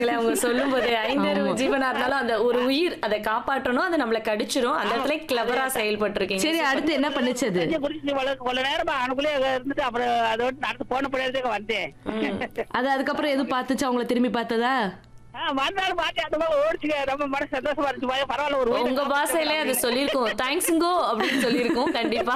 இல்ல, அவங்க சொல்லும் போது ஐந்தறிவு ஜீவனா இருந்தாலும் அந்த ஒரு உயிர் அதை காப்பாற்றணும் அது நம்மள கடிச்சிரும் அந்த இடத்துல கிளவரா செயல்பட்டிருக்கீங்க சரி அடுத்து என்ன பண்ணுச்சு அது கொஞ்சம் குறிச்சு இவ்வளவு கொஞ்ச நேரமா அவனுக்குள்ளே இருந்துட்டு அப்புறம் அதோட நடந்து போன பிள்ளைகளுக்கு வந்தேன் அது அதுக்கப்புறம் எதுவும் பார்த்துச்சு அவங்கள திரும்பி பார்த்ததா ஆ, வந்தாலும் பாத்து அந்த மாதிரி ஓடிச்சுங்க ரொம்ப மனசு சந்தோஷமா இருந்துச்சு பய- பரவாயில்ல ஒரு உயிரை உங்க பாஷையிலே அது சொல்லியிருக்கோம் தேங்க்ஸுங்கோ அப்படின்னு சொல்லியிருக்கோம் கண்டிப்பா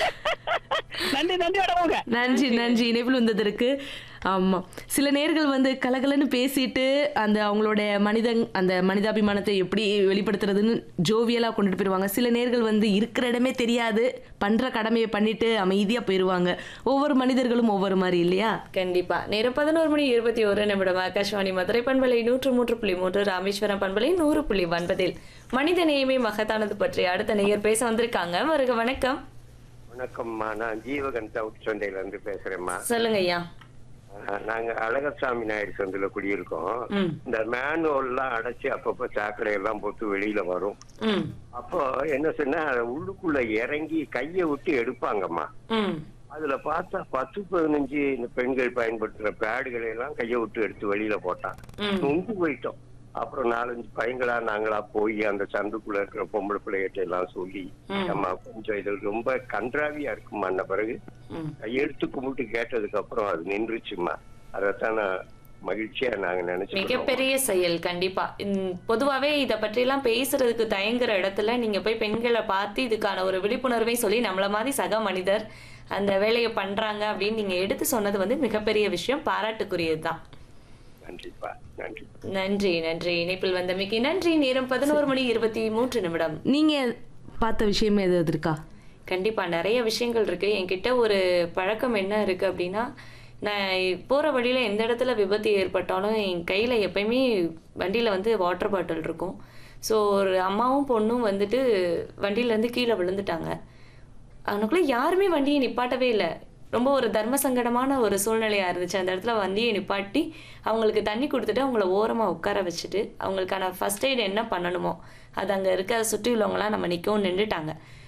நன்றி நன்றி வடமுங்க நன்றி நன்றி இணைப்பில் வந்ததற்கு ஆமா சில நேர்கள் வந்து கலகலன்னு பேசிட்டு அந்த அவங்களுடைய மனிதன் அந்த மனிதாபிமானத்தை எப்படி வெளிப்படுத்துறதுன்னு ஜோவியலா கொண்டுட்டு போயிருவாங்க சில நேர்கள் வந்து இருக்கிற இடமே தெரியாது பண்ற கடமையை பண்ணிட்டு அமைதியா போயிருவாங்க ஒவ்வொரு மனிதர்களும் ஒவ்வொரு மாதிரி இல்லையா கண்டிப்பா நேரம் பதினோரு மணி இருபத்தி ஒரு நிமிடம் ஆகாஷ்வாணி மதுரை பண்பலை நூற்று மூன்று புள்ளி மூன்று ராமேஸ்வரம் பண்பலை நூறு புள்ளி ஒன்பதில் மனித நேயமே மகத்தானது பற்றி அடுத்த நேயர் பேச வந்திருக்காங்க வருக வணக்கம் வணக்கம்மா நான் ஜீவகன் சவுத் சந்தையில இருந்து பேசுறேம்மா சொல்லுங்க ஐயா அஹ் நாங்க அழகர்சாமி நாயுடு சந்தில குடியிருக்கோம் ம். இந்த மேனுவல் எல்லாம் அடைச்சு அப்பப்ப சாக்கடை எல்லாம் போட்டு வெளியில வரும் ம் அப்போ என்ன சொன்னா உள்ளுக்குள்ள இறங்கி கையை விட்டு எடுப்பாங்கம்மா ம் அதுல பார்த்தா பத்து பதினஞ்சு இந்த பெண்கள் பயன்படுத்துற பேடுகளை எல்லாம் கையை விட்டு எடுத்து வெளியில போட்டான் ம். நொந்து போயிட்டோம் அப்புறம் நாலஞ்சு பையங்களா நாங்களா போய் அந்த சந்துக்குள்ள இருக்கிற பொம்பளை பிள்ளைகிட்ட எல்லாம் சொல்லி ம். நம்ம கொஞ்சம் இது ரொம்ப கன்றாவியா இருக்குமா அந்த பிறகு ம் கையெடுத்து கும்பிட்டு கேட்டதுக்கு அப்புறம் அது நின்றுச்சுமா அதைத்தான் நான் மகிழ்ச்சியா நாங்க நினைச்சு மிகப்பெரிய செயல் கண்டிப்பா இந்த- பொதுவாவே இத பற்றி எல்லாம் பேசுறதுக்கு தயங்குற இடத்துல நீங்க போய் பெண்களை பார்த்து இதுக்கான ஒரு விழிப்புணர்வை சொல்லி நம்மள மாதிரி சக மனிதர் அந்த வேலையை பண்றாங்க அப்படின்னு நீங்க எடுத்து சொன்னது வந்து மிகப்பெரிய விஷயம் பாராட்டுக்குரியதுதான் நன்றிப்பா நன்றி நன்றி நன்றி இணைப்பில் வந்தமைக்கு நன்றி நேரம் பதினோரு மணி இருபத்தி மூன்று நிமிடம் நீங்க பார்த்த விஷயம் எது எது இருக்கா கண்டிப்பா நிறைய விஷயங்கள் இருக்கு என்கிட்ட ஒரு பழக்கம் என்ன இருக்கு அப்படின்னா நான் போற வழியில எந்த இடத்துல விபத்து ஏற்பட்டாலும் என் கையில எப்பயுமே வண்டியில வந்து வாட்டர் பாட்டில் இருக்கும் ஸோ ஒரு அம்மாவும் பொண்ணும் வந்துட்டு வண்டியில இருந்து கீழே விழுந்துட்டாங்க அவனுக்குள்ள யாருமே வண்டியை நிப்பாட்டவே இல்லை ரொம்ப ஒரு தர்ம சங்கடமான ஒரு சூழ்நிலையா இருந்துச்சு அந்த இடத்துல வண்டியை நிப்பாட்டி அவங்களுக்கு தண்ணி கொடுத்துட்டு அவங்கள ஓரமா உட்கார வச்சுட்டு அவங்களுக்கான ஃபர்ஸ்ட் எய்ட் என்ன பண்ணணுமோ அது அங்க இருக்க சுற்றி உள்ளவங்களாம் நம்ம நிற்கவும் நின்றுட்டாங்க